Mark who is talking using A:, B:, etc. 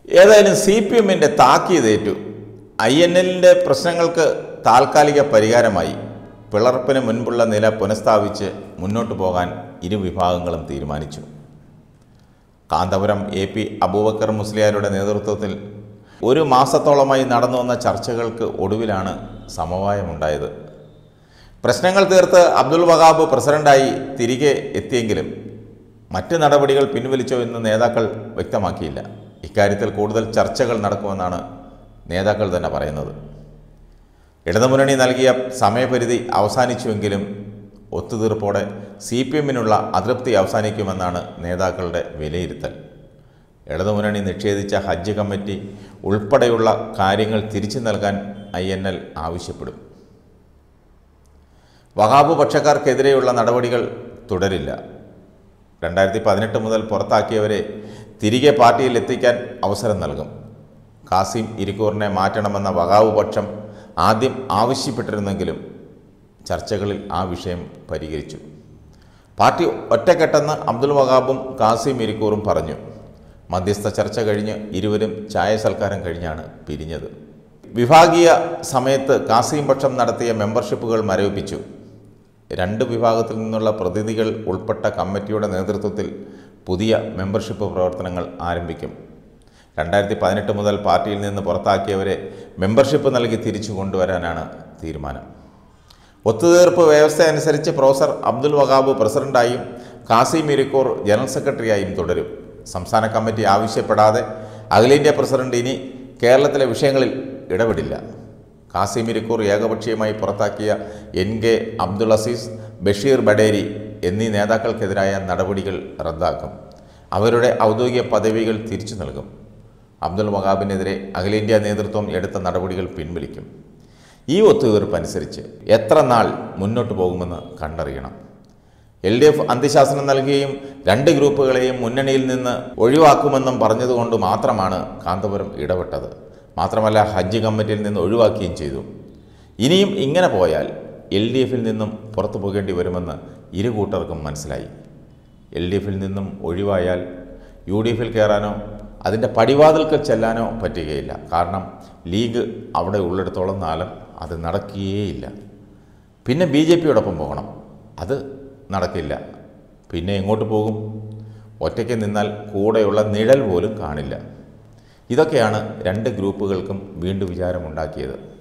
A: ഏതായാലും C P എമ്മിൻ്റെ താക്കീതേറ്റു I N എല്ലിൻ്റെ പ്രശ്നങ്ങൾക്ക് താൽക്കാലിക പരിഹാരമായി പിളർപ്പിന് മുൻപുള്ള നില പുനഃസ്ഥാപിച്ച് മുന്നോട്ട് പോകാൻ ഇരു വിഭാഗങ്ങളും തീരുമാനിച്ചു കാന്തപുരം എ പി അബൂബക്കർ മുസ്ലിയാരുടെ നേതൃത്വത്തിൽ ഒരു മാസത്തോളമായി നടന്നു വന്ന ചർച്ചകൾക്ക് ഒടുവിലാണ് സമവായമുണ്ടായത് പ്രശ്നങ്ങൾ തീർത്ത് അബ്ദുൽ വഹാബ് പ്രസിഡന്റായി തിരികെ എത്തിയെങ്കിലും മറ്റ് നടപടികൾ പിൻവലിച്ചോ എന്ന് നേതാക്കൾ വ്യക്തമാക്കിയില്ല ഇക്കാര്യത്തിൽ കൂടുതൽ ചർച്ചകൾ നടക്കുമെന്നാണ് നേതാക്കൾ തന്നെ പറയുന്നത് ഇടതുമുന്നണി നൽകിയ സമയപരിധി അവസാനിച്ചുവെങ്കിലും ഒത്തുതീർപ്പോടെ സി പി എമ്മിനുള്ള അതൃപ്തി അവസാനിക്കുമെന്നാണ് നേതാക്കളുടെ വിലയിരുത്തൽ ഇടതുമുന്നണി നിഷേധിച്ച ഹജ്ജ് കമ്മിറ്റി ഉൾപ്പെടെയുള്ള കാര്യങ്ങൾ തിരിച്ചു നൽകാൻ ഐ എൻ എൽ ആവശ്യപ്പെടും വഹാബ് പക്ഷക്കാർക്കെതിരെയുള്ള നടപടികൾ തുടരില്ല രണ്ടായിരത്തി പതിനെട്ട് മുതൽ പുറത്താക്കിയവരെ തിരികെ പാർട്ടിയിൽ എത്തിക്കാൻ അവസരം നൽകും കാസിം ഇരിക്കൂറിനെ മാറ്റണമെന്ന വഹാബ് പക്ഷം ആദ്യം ആവശ്യപ്പെട്ടിരുന്നെങ്കിലും ചർച്ചകളിൽ ആ വിഷയം പരിഹരിച്ചു പാർട്ടി ഒറ്റക്കെട്ടെന്ന് അബ്ദുൽ വഹാബും കാസിം ഇരിക്കൂറും പറഞ്ഞു മധ്യസ്ഥ ചർച്ച കഴിഞ്ഞ് ഇരുവരും ചായ സൽക്കാരം കഴിഞ്ഞാണ് പിരിഞ്ഞത് വിഭാഗീയ സമയത്ത് കാസിം പക്ഷം നടത്തിയ മെമ്പർഷിപ്പുകൾ മരവിപ്പിച്ചു രണ്ട് വിഭാഗത്തിൽ നിന്നുള്ള പ്രതിനിധികൾ ഉൾപ്പെട്ട കമ്മിറ്റിയുടെ നേതൃത്വത്തിൽ പുതിയ മെമ്പർഷിപ്പ് പ്രവർത്തനങ്ങൾ ആരംഭിക്കും രണ്ടായിരത്തി പതിനെട്ട് മുതൽ പാർട്ടിയിൽ നിന്ന് പുറത്താക്കിയവരെ മെമ്പർഷിപ്പ് നൽകി തിരിച്ചു കൊണ്ടുവരാനാണ് തീരുമാനം ഒത്തുതീർപ്പ് വ്യവസ്ഥ അനുസരിച്ച് പ്രൊഫസർ അബ്ദുൽ വഹാബ് പ്രസിഡന്റായും കാസിം ഇരിക്കൂർ ജനറൽ സെക്രട്ടറിയായും തുടരും സംസ്ഥാന കമ്മിറ്റി ആവശ്യപ്പെടാതെ അഖിലേന്ത്യാ പ്രസിഡന്റ് ഇനി കേരളത്തിലെ വിഷയങ്ങളിൽ ഇടപെടില്ല കാസിം ഇരിക്കൂർ ഏകപക്ഷീയമായി പുറത്താക്കിയ എൻ കെ അബ്ദുൾ അസീസ് ബഷീർ ബഡേരി എന്നീ നേതാക്കൾക്കെതിരായ നടപടികൾ റദ്ദാക്കും അവരുടെ ഔദ്യോഗിക പദവികൾ തിരിച്ചു നൽകും അബ്ദുൽ വഹാബിനെതിരെ അഖിലേന്ത്യാ നേതൃത്വം എടുത്ത നടപടികൾ പിൻവലിക്കും ഈ ഒത്തുതീർപ്പ് അനുസരിച്ച് എത്ര നാൾ മുന്നോട്ട് പോകുമെന്ന് കണ്ടറിയണം എൽ ഡി എഫ് അന്ത്യശാസനം നൽകുകയും രണ്ട് ഗ്രൂപ്പുകളെയും മുന്നണിയിൽ നിന്ന് ഒഴിവാക്കുമെന്നും പറഞ്ഞതുകൊണ്ട് മാത്രമാണ് കാന്തപുരം ഇടപെട്ടത് മാത്രമല്ല ഹജ്ജ് കമ്മിറ്റിയിൽ നിന്ന് ഒഴിവാക്കുകയും ചെയ്തു ഇനിയും ഇങ്ങനെ പോയാൽ എൽ ഡി എഫിൽ നിന്നും പുറത്തു പോകേണ്ടി വരുമെന്ന് ഇരു കൂട്ടർക്കും മനസ്സിലായി എൽ ഡി എഫിൽ നിന്നും ഒഴിവായാൽ യു ഡി എഫിൽ കയറാനോ അതിൻ്റെ പടിവാതിൽക്കൽ ചെല്ലാനോ പറ്റുകയില്ല കാരണം ലീഗ് അവിടെ ഉള്ളിടത്തോളം കാലം അത് നടക്കുകയേയില്ല പിന്നെ ബി ജെ പിയോടൊപ്പം പോകണം അത് നടക്കില്ല പിന്നെ എങ്ങോട്ട് പോകും ഒറ്റയ്ക്ക് നിന്നാൽ കൂടെയുള്ള നിഴൽ പോലും കാണില്ല ഇതൊക്കെയാണ് രണ്ട് ഗ്രൂപ്പുകൾക്കും വീണ്ടും വിചാരമുണ്ടാക്കിയത്